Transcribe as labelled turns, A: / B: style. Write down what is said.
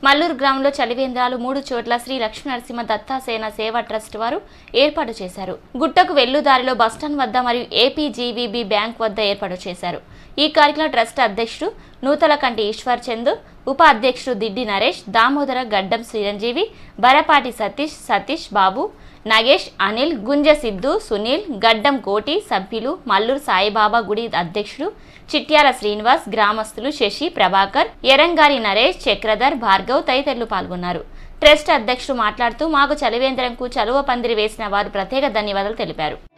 A: మల్లూరు గ్రామంలో చలివేంద్రాలు మూడు చోట్ల శ్రీ లక్ష్మీ నరసింహ దత్తాసేన సేవా ట్రస్ట్ వారు ఏర్పాటు చేశారు గుట్టకు వెల్లుదారిలో బస్టాండ్ వద్ద మరియు ఏపీజీవీబీ బ్యాంక్ వద్ద ఏర్పాటు చేశారు ఈ కార్యక్రమం ట్రస్ట్ అధ్యక్షుడు నూతలకంటి ఈశ్వర్ చంద్ ఉప అధ్యక్షుడు దిడ్డి నరేష్ దామోదర గడ్డం చిరంజీవి బరపాటి సతీష్ సతీష్ బాబు నగేష్ అనిల్ గుంజ సిద్ధు సునీల్ గడ్డం కోటి సభ్యులు మల్లూరు సాయిబాబా గుడి అధ్యక్షుడు చిట్యాల శ్రీనివాస్ గ్రామస్తులు శశి ప్రభాకర్ ఎరంగారి నరేష్ చక్రధర్ భార్గవ్ తదితరులు పాల్గొన్నారు ట్రస్ట్ అధ్యక్షుడు మాట్లాడుతూ మాకు చలివేంద్రంకు చలువ పందిరి వేసిన వారు ప్రత్యేక ధన్యవాదాలు తెలిపారు